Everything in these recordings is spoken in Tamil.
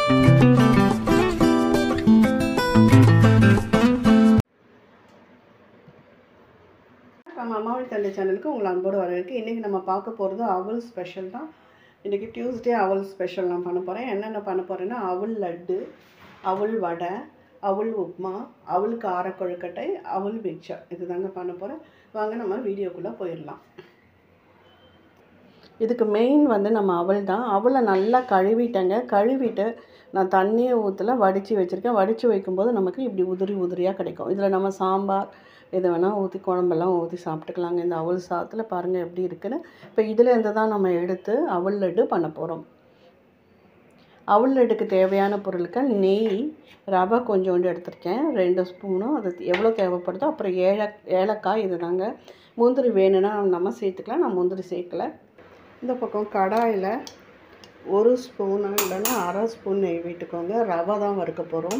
நம்ம அம்மாவி தந்தை சேனலுக்கு உங்களை அன்போடு வரவேற்கு இன்றைக்கி நம்ம பார்க்க போகிறது அவல் ஸ்பெஷல் தான் இன்றைக்கி டியூஸ்டே அவல் ஸ்பெஷல் நான் பண்ண போகிறேன் என்னென்ன பண்ண போகிறேன்னா அவல் லட்டு அவல் வடை அவல் உப்மா அவல் கார கொழுக்கட்டை அவல் மிக்சர் இது தாங்க பண்ண போகிறேன் வாங்க நம்ம வீடியோக்குள்ளே போயிடலாம் இதுக்கு மெயின் வந்து நம்ம அவல் தான் அவலை நல்லா கழுவிட்டேங்க கழுவிட்டு நான் தண்ணியை ஊற்றல வடித்து வச்சுருக்கேன் வடித்து வைக்கும்போது நமக்கு இப்படி உதிரி உதிரியாக கிடைக்கும் இதில் நம்ம சாம்பார் எது வேணால் ஊற்றி குழம்பெல்லாம் ஊற்றி சாப்பிட்டுக்கலாங்க இந்த அவல் சாதத்தில் பாருங்கள் எப்படி இருக்குன்னு இப்போ இதில் இருந்து தான் நம்ம எடுத்து அவல் லட்டு பண்ண போகிறோம் அவல் லட்டுக்கு தேவையான பொருட்கள் நெய் ரவை கொஞ்சோண்டு எடுத்திருக்கேன் ரெண்டு ஸ்பூனும் அது எவ்வளோ தேவைப்படுதோ அப்புறம் ஏல ஏலக்காய் இது தாங்க முந்திரி வேணும்னா நம்ம சேர்த்துக்கலாம் நான் முந்திரி சேர்க்கலை இந்த பக்கம் கடாயில் ஒரு ஸ்பூனு இல்லைன்னா அரை ஸ்பூன் நெய் விட்டுக்கோங்க ரவை தான் வறுக்க போகிறோம்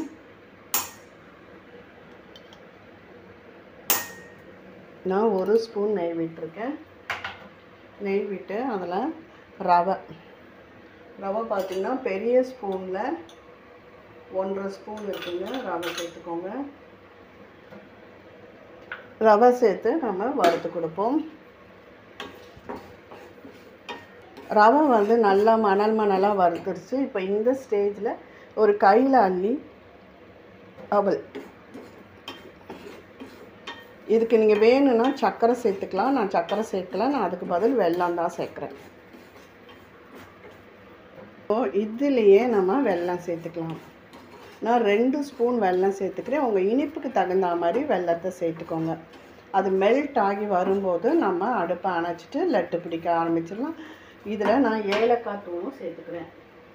நான் ஒரு ஸ்பூன் நெய் விட்டுருக்கேன் நெய் விட்டு அதில் ரவை ரவை பார்த்திங்கன்னா பெரிய ஸ்பூனில் ஒன்றரை ஸ்பூன் இருக்குங்க ரவை சேர்த்துக்கோங்க ரவை சேர்த்து நம்ம வறுத்து கொடுப்போம் ரவை வந்து நல்லா மணல் மணலாக வறுத்துருச்சு இப்போ இந்த ஸ்டேஜில் ஒரு கையில் அள்ளி அவல் இதுக்கு நீங்கள் வேணும்னா சர்க்கரை சேர்த்துக்கலாம் நான் சர்க்கரை சேர்க்கல நான் அதுக்கு பதில் வெல்லம் தான் சேர்க்குறேன் இப்போ இதுலேயே நம்ம வெல்லம் சேர்த்துக்கலாம் நான் ரெண்டு ஸ்பூன் வெல்லம் சேர்த்துக்கிறேன் உங்கள் இனிப்புக்கு தகுந்த மாதிரி வெல்லத்தை சேர்த்துக்கோங்க அது மெல்ட் ஆகி வரும்போது நம்ம அடுப்பை அணைச்சிட்டு லட்டு பிடிக்க ஆரம்பிச்சிடலாம் இதில் நான் ஏலக்காய் தூளும் சேர்த்துக்கிறேன்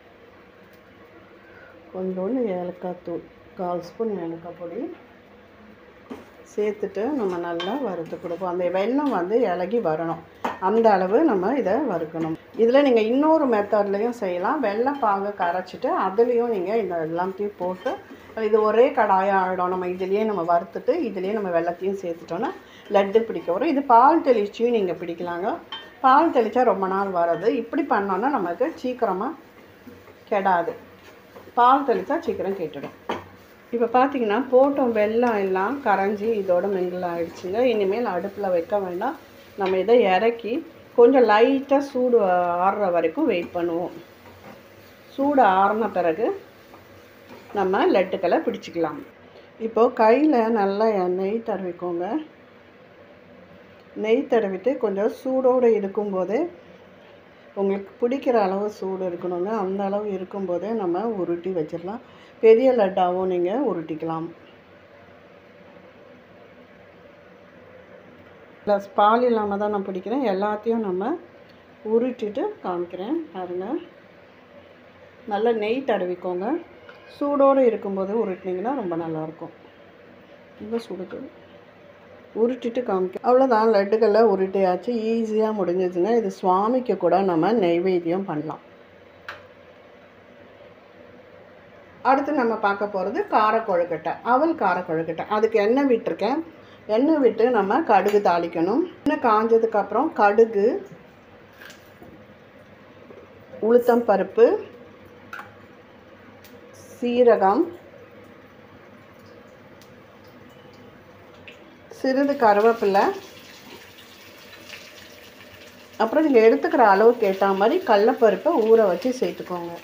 கொஞ்சோண்டு ஏலக்காய் தூள் கால் ஸ்பூன் ஏலக்காய் பொடி சேர்த்துட்டு நம்ம நல்லா வறுத்து கொடுப்போம் அந்த வெல்லம் வந்து இலகி வரணும் அந்த அளவு நம்ம இதை வறுக்கணும் இதில் நீங்கள் இன்னொரு மெத்தட்லேயும் செய்யலாம் வெள்ளை பாகு கரைச்சிட்டு அதுலேயும் நீங்கள் இந்த எல்லாத்தையும் போட்டு இது ஒரே கடாயாக ஆகிடும் நம்ம இதுலேயே நம்ம வறுத்துட்டு இதுலேயே நம்ம வெள்ளத்தையும் சேர்த்துட்டோன்னா லட்டு பிடிக்க வரும் இது பால் தெளிச்சியும் நீங்கள் பிடிக்கலாங்க பால் தெளித்தா ரொம்ப நாள் வராது இப்படி பண்ணோன்னா நமக்கு சீக்கிரமாக கெடாது பால் தெளித்தா சீக்கிரம் கெட்டுடும் இப்போ பார்த்தீங்கன்னா போட்டோம் வெல்லம் எல்லாம் கரைஞ்சி இதோட மிங்கிள் ஆகிடுச்சுங்க இனிமேல் அடுப்பில் வைக்க வேண்டாம் நம்ம இதை இறக்கி கொஞ்சம் லைட்டாக சூடு ஆறுற வரைக்கும் வெயிட் பண்ணுவோம் சூடு ஆறின பிறகு நம்ம லட்டுக்களை பிடிச்சிக்கலாம் இப்போது கையில் நல்லா நெய் தடவிக்கோங்க நெய் தடவிட்டு கொஞ்சம் சூடோடு இருக்கும்போதே உங்களுக்கு பிடிக்கிற அளவு சூடு இருக்கணுங்க அந்த அளவு இருக்கும்போதே நம்ம உருட்டி வச்சிடலாம் பெரிய லட்டாவும் நீங்கள் உருட்டிக்கலாம் ப்ளஸ் பால் இல்லாமல் தான் நான் பிடிக்கிறேன் எல்லாத்தையும் நம்ம உருட்டிட்டு காமிக்கிறேன் பாருங்கள் நல்லா நெய் தடவிக்கோங்க சூடோடு இருக்கும்போது உருட்டினீங்கன்னா ரொம்ப நல்லாயிருக்கும் ரொம்ப சுடுது உருட்டிட்டு காமிக்க அவ்வளோதான் லட்டுகளில் உருட்டியாச்சு ஈஸியாக முடிஞ்சிச்சுங்க இது சுவாமிக்கு கூட நம்ம நெய்வேத்தியம் பண்ணலாம் அடுத்து நம்ம பார்க்க போகிறது கார கொழுக்கட்டை அவல் கார கொழுக்கட்டை அதுக்கு எண்ணெய் விட்டுருக்கேன் எண்ணெய் விட்டு நம்ம கடுகு தாளிக்கணும் எண்ணெய் காஞ்சதுக்கப்புறம் கடுகு உளுத்தம் பருப்பு சீரகம் சிறிது கருவேப்பிலை அப்புறம் நீங்கள் எடுத்துக்கிற அளவுக்கு ஏற்ற மாதிரி கடலப்பருப்பை ஊற வச்சு சேர்த்துக்கோங்க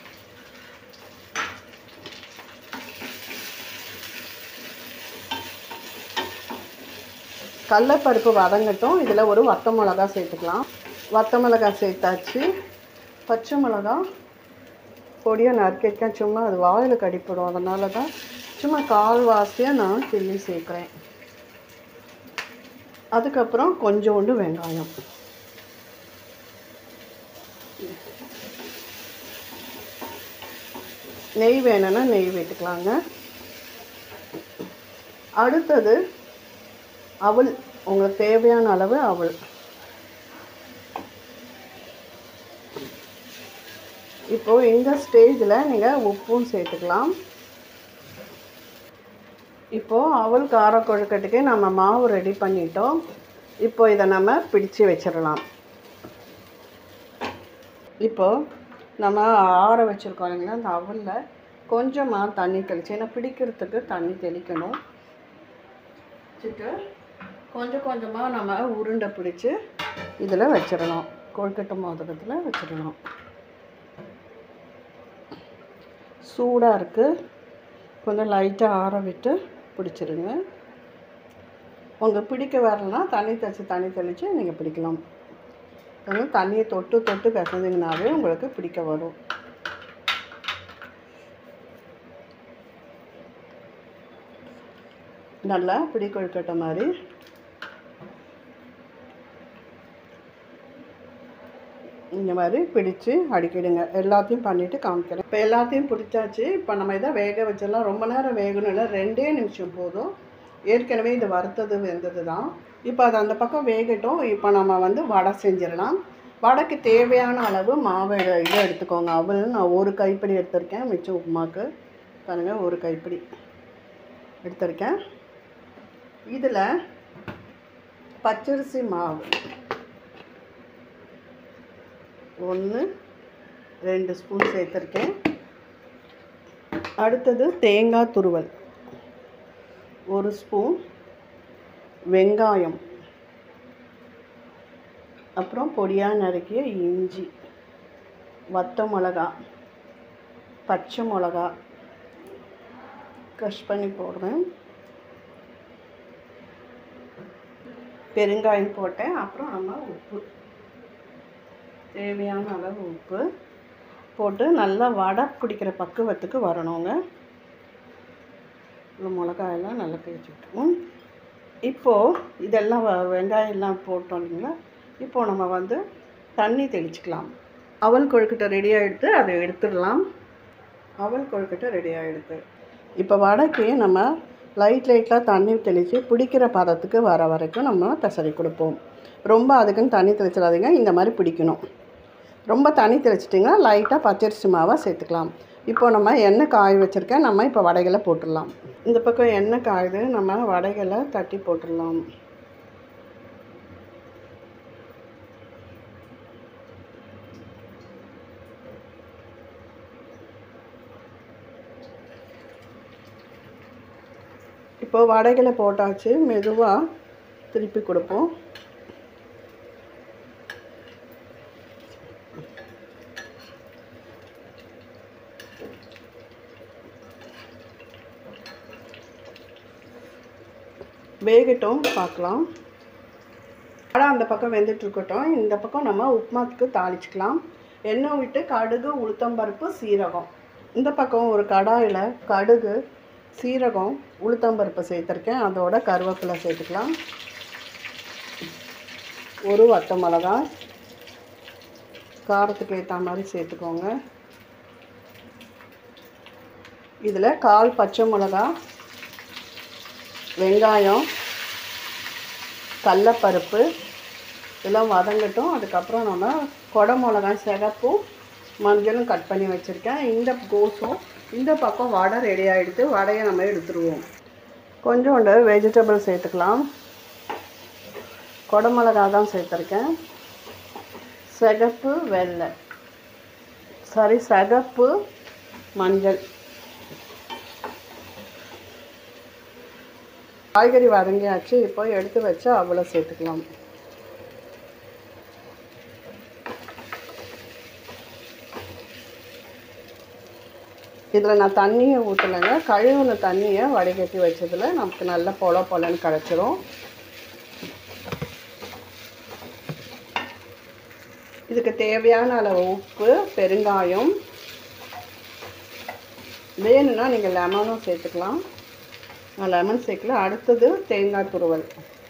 கடலப்பருப்பு வதங்கட்டும் இதில் ஒரு வத்த மிளகா சேர்த்துக்கலாம் வத்த மிளகா சேர்த்தாச்சு பச்சை மிளகா பொடியை நறுக்கிருக்கேன் சும்மா அது வாயில் கடிப்படும் அதனால தான் சும்மா கால்வாசியாக நான் கிள்ளி சேர்க்குறேன் அதுக்கப்புறம் கொஞ்சோண்டு வெங்காயம் நெய் வேணும்னா நெய் விட்டுக்கலாங்க அடுத்தது அவல் உங்களுக்கு தேவையான அளவு அவல் இப்போது இந்த ஸ்டேஜில் நீங்கள் உப்பும் சேர்த்துக்கலாம் இப்போது அவல் கார கொழுக்கட்டுக்கு நம்ம மாவு ரெடி பண்ணிட்டோம் இப்போ இதை நம்ம பிடிச்சு வச்சிடலாம் இப்போது நம்ம ஆற வச்சுருக்கோம் இல்லைங்களா அந்த அவலில் கொஞ்சமாக தண்ணி தெளிச்சு ஏன்னா பிடிக்கிறதுக்கு தண்ணி தெளிக்கணும் வச்சுட்டு கொஞ்சம் கொஞ்சமாக நம்ம உருண்டை பிடிச்சி இதில் வச்சிடலாம் கொழுக்கட்டை மோதகத்தில் வச்சிடலாம் சூடாக இருக்குது கொஞ்சம் லைட்டாக ஆற விட்டு பிடிச்சிருங்க உங்கள் பிடிக்க வரலனா தண்ணி தெளித்து தண்ணி தெளித்து நீங்கள் பிடிக்கலாம் கொஞ்சம் தண்ணியை தொட்டு தொட்டு பிசைஞ்சிங்கனாவே உங்களுக்கு பிடிக்க வரும் நல்லா பிடி கொழுக்கட்டை மாதிரி இந்த மாதிரி பிடிச்சு அடிக்கிடுங்க எல்லாத்தையும் பண்ணிவிட்டு காமிக்கிறேன் இப்போ எல்லாத்தையும் பிடிச்சாச்சு இப்போ நம்ம இதை வேக வச்சிடலாம் ரொம்ப நேரம் வேகணும் இல்லை ரெண்டே நிமிஷம் போதும் ஏற்கனவே இது வறுத்தது வெந்தது தான் இப்போ அது அந்த பக்கம் வேகட்டும் இப்போ நம்ம வந்து வடை செஞ்சிடலாம் வடைக்கு தேவையான அளவு மாவு எடு- இதை எடுத்துக்கோங்க அவள் நான் ஒரு கைப்பிடி எடுத்திருக்கேன் மிச்சம் உப்புமாக்கு பாருங்கள் ஒரு கைப்பிடி எடுத்திருக்கேன் இதில் பச்சரிசி மாவு ஒன்று ரெண்டு ஸ்பூன் சேர்த்துருக்கேன் அடுத்தது தேங்காய் துருவல் ஒரு ஸ்பூன் வெங்காயம் அப்புறம் பொடியாக நறுக்கிய இஞ்சி வத்த மிளகா பச்சை மிளகா க்ரஷ் பண்ணி போடுறேன் பெருங்காயம் போட்டேன் அப்புறம் நம்ம உப்பு தேவையான அளவு உப்பு போட்டு நல்லா வடை பிடிக்கிற பக்குவத்துக்கு வரணுங்க இந்த மிளகாயெல்லாம் நல்லா தேய்ச்சி விட்டுருவோம் இப்போது இதெல்லாம் வ- வெங்காயம் எல்லாம் போட்டோம் இல்லைங்களா இப்போது நம்ம வந்து தண்ணி தெளிச்சுக்கலாம் அவல் கொழுக்கட்டை ரெடி ஆகிடுத்து அதை எடுத்துடலாம் அவல் கொழுக்கட்டை ரெடி ஆகிடுது இப்போ வடைக்கு நம்ம லைட் லைட்டாக தண்ணி தெளித்து பிடிக்கிற பதத்துக்கு வர வரைக்கும் நம்ம பெசரி கொடுப்போம் ரொம்ப அதுக்குன்னு தண்ணி தெளிச்சிடாதீங்க இந்த மாதிரி பிடிக்கணும் ரொம்ப தண்ணி தெளிச்சிட்டிங்கன்னா லைட்டாக பச்சரிசி மாவை சேர்த்துக்கலாம் இப்போ நம்ம எண்ணெய் காய வச்சுருக்கேன் நம்ம இப்போ வடைகளை போட்டுடலாம் இந்த பக்கம் எண்ணெய் காயுது நம்ம வடைகளை தட்டி போட்டுடலாம் இப்போ வடைகளை போட்டாச்சு மெதுவாக திருப்பி கொடுப்போம் வேகட்டும் பார்க்கலாம் வடை அந்த பக்கம் வெந்துட்டு இருக்கட்டும் இந்த பக்கம் நம்ம உப்புமாத்துக்கு தாளிச்சுக்கலாம் எண்ணெய் விட்டு கடுகு உளுத்தம்பருப்பு சீரகம் இந்த பக்கம் ஒரு கடாயில் கடுகு சீரகம் உளுத்தம்பருப்பு சேர்த்துருக்கேன் அதோட கருவேப்பிலை சேர்த்துக்கலாம் ஒரு வத்த மிளகாய் காரத்துக்கு ஏற்ற மாதிரி சேர்த்துக்கோங்க இதில் கால் பச்சை மிளகா வெங்காயம் கடலப்பருப்பு இதெல்லாம் வதங்கட்டும் அதுக்கப்புறம் நம்ம கொடை மிளகாய் சிகப்பும் மஞ்சளும் கட் பண்ணி வச்சுருக்கேன் இந்த கோஸும் இந்த பக்கம் வடை ரெடி ஆகிடுது வடையை நம்ம எடுத்துருவோம் கொஞ்சோண்டு வெஜிடபிள் சேர்த்துக்கலாம் கொடை மிளகா தான் சேர்த்துருக்கேன் சிகப்பு வெள்ளை சாரி சிகப்பு மஞ்சள் காய்கறி வதங்கியாச்சு இப்போ எடுத்து வச்சு அவ்வளோ சேர்த்துக்கலாம் இதில் நான் தண்ணியை ஊற்றலைங்க கழுவுன தண்ணியை வடிகட்டி வச்சதில் நமக்கு நல்ல பொல பொலன்னு கிடச்சிரும் இதுக்கு தேவையான அளவு உப்பு பெருங்காயம் வேணும்னா நீங்கள் லெமனும் சேர்த்துக்கலாம் நான் லெமன் சேர்க்கல அடுத்தது தேங்காய் துருவல்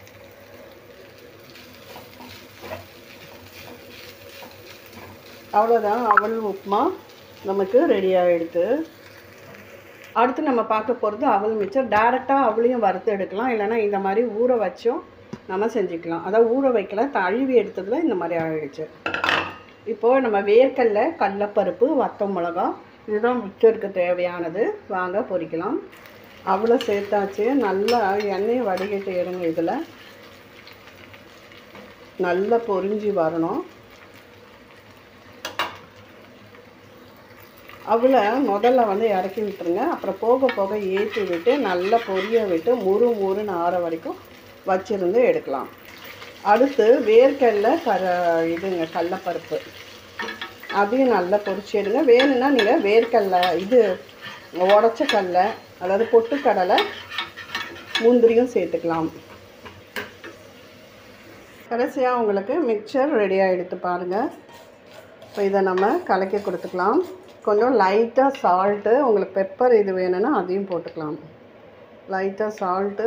அவ்வளோதான் அவல் உப்புமா நமக்கு ரெடி ஆகிடுது அடுத்து நம்ம பார்க்க போகிறது அவல் மிச்சம் டேரெக்டாக அவளையும் வறுத்து எடுக்கலாம் இல்லைன்னா இந்த மாதிரி ஊற வச்சும் நம்ம செஞ்சுக்கலாம் அதாவது ஊற வைக்கல தழுவி எடுத்ததில் இந்த மாதிரி ஆகிடுச்சு இப்போது நம்ம வேர்க்கடல கடலப்பருப்பு வத்தம் மிளகா இதுதான் மிச்சம் இருக்க தேவையானது வாங்க பொரிக்கலாம் அவ்வளோ சேர்த்தாச்சு நல்லா எண்ணெயை வடிகட்டி எடுங்க இதில் நல்லா பொரிஞ்சு வரணும் அவளை முதல்ல வந்து இறக்கி விட்டுருங்க அப்புறம் போக போக ஏற்றி விட்டு நல்லா பொரிய விட்டு முறு முறுன்னு ஆற வரைக்கும் வச்சிருந்து எடுக்கலாம் அடுத்து வேர்க்கடலை கர இதுங்க கடலப்பருப்பு அதையும் நல்லா பொரிச்சு எடுங்க வேணும்னா நீங்கள் வேர்க்கடலை இது உடச்ச கடலை அதாவது பொட்டுக்கடலை முந்திரியும் சேர்த்துக்கலாம் கடைசியாக உங்களுக்கு மிக்சர் ரெடியாக எடுத்து பாருங்கள் இப்போ இதை நம்ம கலக்கி கொடுத்துக்கலாம் கொஞ்சம் லைட்டாக சால்ட்டு உங்களுக்கு பெப்பர் இது வேணும்னா அதையும் போட்டுக்கலாம் லைட்டாக சால்ட்டு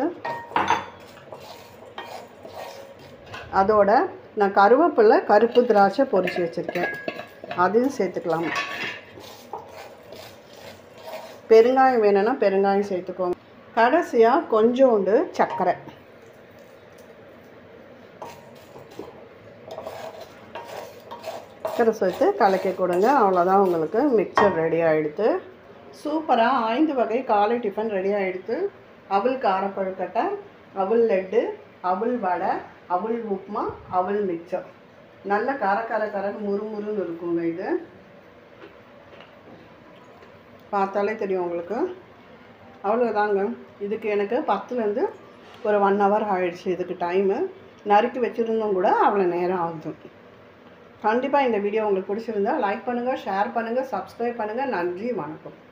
அதோட நான் கருவேப்பிலை கருப்பு திராட்சை பொரிச்சு வச்சுருக்கேன் அதையும் சேர்த்துக்கலாம் பெருங்காயம் வேணும்னா பெருங்காயம் சேர்த்துக்கோங்க கடைசியாக கொஞ்சோண்டு சர்க்கரை சர்க்கரை சேர்த்து கலக்கி கொடுங்க அவ்வளோதான் உங்களுக்கு மிக்சர் ரெடி ஆகிடுது சூப்பராக ஐந்து வகை காலை டிஃபன் ரெடி ஆகிடுது அவல் காரப்பழுக்கட்டை அவல் லட்டு அவல் வடை அவல் உப்புமா அவல் மிக்சர் நல்ல கார கார காரன்னு முறுமுறுன்னு இருக்குங்க இது பார்த்தாலே தெரியும் உங்களுக்கு அவ்வளோதாங்க இதுக்கு எனக்கு பத்துலேருந்து ஒரு ஒன் ஹவர் ஆயிடுச்சு இதுக்கு டைமு நறுக்கி வச்சுருந்தும் கூட அவ்வளோ நேரம் ஆகுது கண்டிப்பாக இந்த வீடியோ உங்களுக்கு பிடிச்சிருந்தா லைக் பண்ணுங்கள் ஷேர் பண்ணுங்கள் சப்ஸ்கிரைப் பண்ணுங்கள் நன்றி வணக்கம்